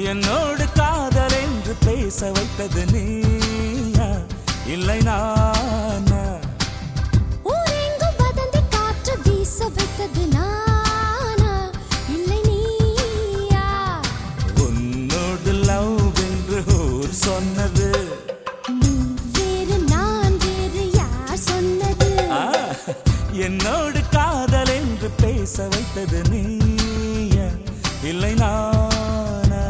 என்னோடு காதல் என்று பேச வைத்தது நீயா இல்லை நானா ஊரெங்கும் வதந்தி காற்று வீச வைத்தது நானா இல்லை நீயா உன்னோடு லவ் என்று ஊர் சொன்னது நீ வேறு நான் வேறு யார் சொன்னது ஆ, என்னோடு காதல் என்று பேச வைத்தது நீயா இல்லை நானா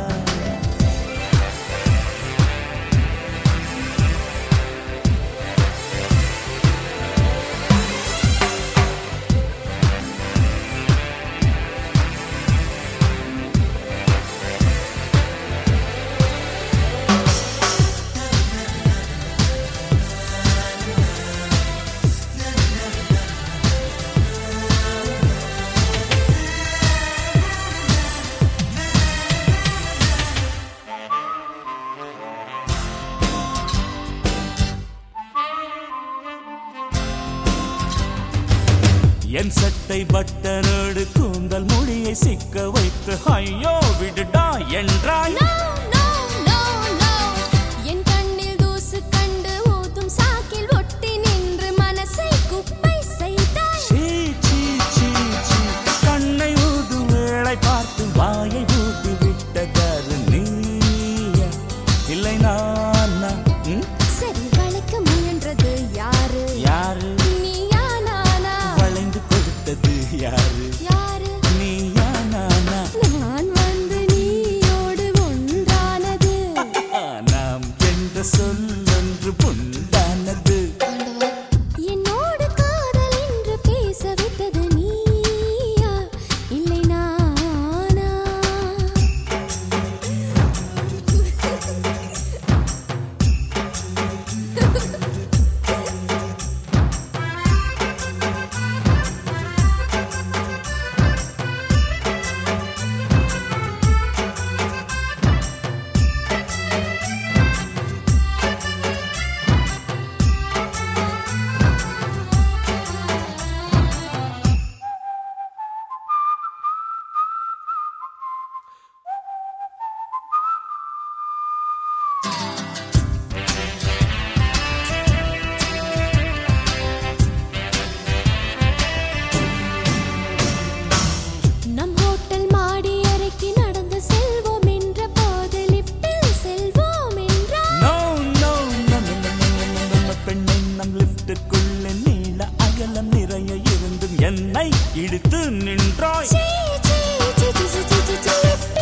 என் சட்டை பட்டனோடு கூந்தல் முடியை சிக்க வைத்து ஐயோ விடுடா என்றாய் No, no, no, no. என் கண்ணில் தூசு கண்டு ஊதும் சாக்கில் ஒட்டி நின்று மனசை குப்பை செய்தாய் சீ, சீ, சீ, சீ. கண்ணை ஊதும் வேளை பார்த்து வாயை ஊதி விட்டதாரு நீயா இல்லை நானா ம்? சரி வளைக்க முயன்றது யாரு யாரு நீயா நானா வளைந்து கொடுத்தது யாரு யாரு நீயா நானா நான் வந்து நீயோடு ஒன்றானது ஆ, நாம் என்ற சொல்லொன்று புண்டானது என்னோடு காதல் என்று பேச வைத்தது நீயா இல்லை நானா நம் ஹோட்டல் மாடி அறைக்கு நடந்து செல்வோம் என்ற போது லிஃப்டில் செல்வோம் என்றார் No, no, no, no, no, no, no, no, no, பெண்ணை நம் லிப்டுக்குள்ளே நீள அகலம் நிறைய இருந்தும் என்னை இழுத்து நின்றாய் சீ, சீ, சீ, சீ, சீ, சீ, சீ, லிஃப்ட்